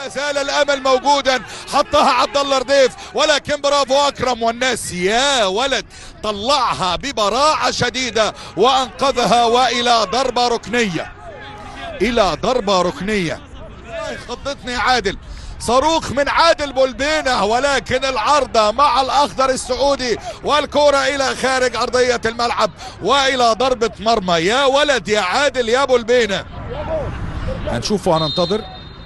زال الامل موجودا حطها عبد الله رديف ولكن برافو اكرم والناس يا ولد طلعها ببراعه شديده وانقذها والى ضربه ركنيه الى ضربه ركنيه خضتني عادل صاروخ من عادل بولبينة ولكن العارضة مع الأخضر السعودي والكرة إلى خارج أرضية الملعب وإلى ضربة مرمى يا ولد يا عادل يا بولبينة هنشوف وهننتظر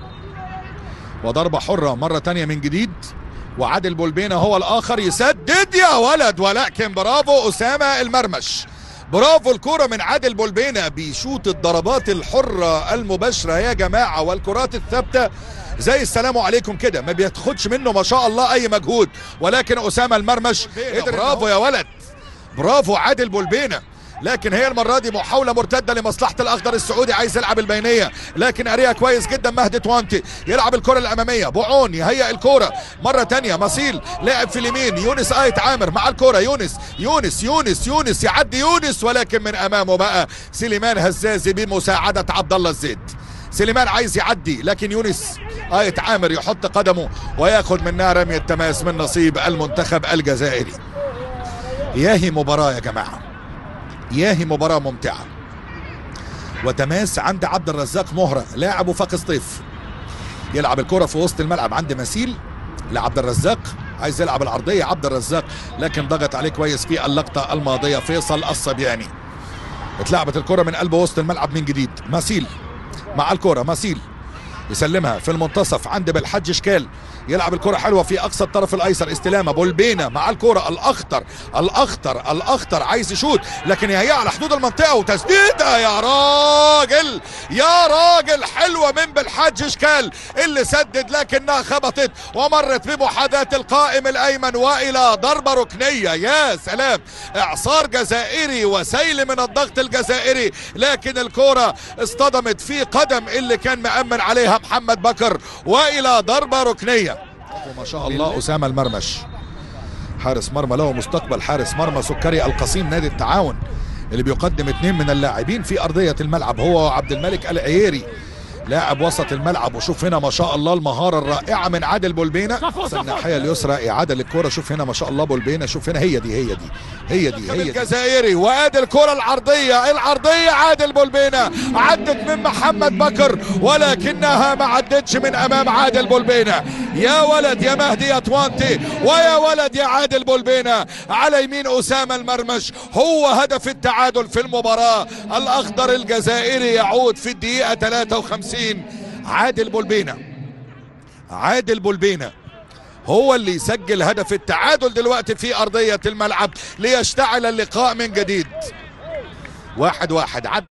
وضربة حرة مرة تانية من جديد وعادل بولبينة هو الآخر يسدد يا ولد ولكن برافو أسامة المرمش برافو الكرة من عادل بولبينة بيشوط الضربات الحرة المباشرة يا جماعة والكرات الثابتة زي السلام عليكم كده ما بياخدش منه ما شاء الله اي مجهود ولكن اسامه المرمش برافو يا ولد برافو عادل بولبينه لكن هي المرة دي محاولة مرتدة لمصلحة الأخضر السعودي عايز يلعب البينية لكن قاريها كويس جدا مهدي توانتي يلعب الكرة الأمامية بوعون يهيئ الكرة مرة تانية مصيل لاعب في اليمين يونس آيت عامر مع الكرة يونس يونس يونس يونس يعدي يونس ولكن من أمامه بقى سليمان هزازي بمساعدة عبد الله الزيد سليمان عايز يعدي لكن يونس آية عامر يحط قدمه وياخد منها رمية تماس من نصيب المنتخب الجزائري ياهي مباراة يا جماعة ياهي مباراة ممتعة وتماس عند عبد الرزاق مهرة لاعب وفاق سطيف يلعب الكرة في وسط الملعب عند مسيل لعبد الرزاق عايز يلعب العرضية عبد الرزاق لكن ضغط عليه كويس في اللقطة الماضية فيصل الصبياني اتلعبت الكرة من قلب وسط الملعب من جديد مسيل مع الكرة مسيل يسلمها في المنتصف عند بالحج شكال يلعب الكرة حلوة في أقصى الطرف الأيسر استلامة بولبينا مع الكرة الأخطر الأخطر الأخطر عايز يشوت لكن هي على حدود المنطقة وتسديدة يا راجل يا راجل حلوة من بالحج شكال اللي سدد لكنها خبطت ومرت بمحاذاة القائم الأيمن وإلى ضربة ركنية يا سلام إعصار جزائري وسيل من الضغط الجزائري لكن الكرة اصطدمت في قدم اللي كان مأمن عليها محمد بكر وإلى ضربة ركنية وما شاء الله أسامة المرمش حارس مرمى له مستقبل حارس مرمى سكري القصيم نادي التعاون اللي بيقدم اثنين من اللاعبين في أرضية الملعب هو عبد الملك العييري لاعب وسط الملعب وشوف هنا ما شاء الله المهاره الرائعه من عادل بولبينه الناحيه اليسرى اعاده للكره شوف هنا ما شاء الله بولبينه شوف هنا هي دي هي دي هي دي هي دي الجزائري وادي الكره العرضيه العرضيه عادل بولبينه عدت من محمد بكر ولكنها ما عدتش من امام عادل بولبينه يا ولد يا مهدي يا توانتي ويا ولد يا عادل بولبينه على يمين اسامه المرمش هو هدف التعادل في المباراه الاخضر الجزائري يعود في الدقيقه 53 عادل بولبينه عادل بولبينه هو اللي يسجل هدف التعادل دلوقتي في ارضيه الملعب ليشتعل اللقاء من جديد واحد واحد عد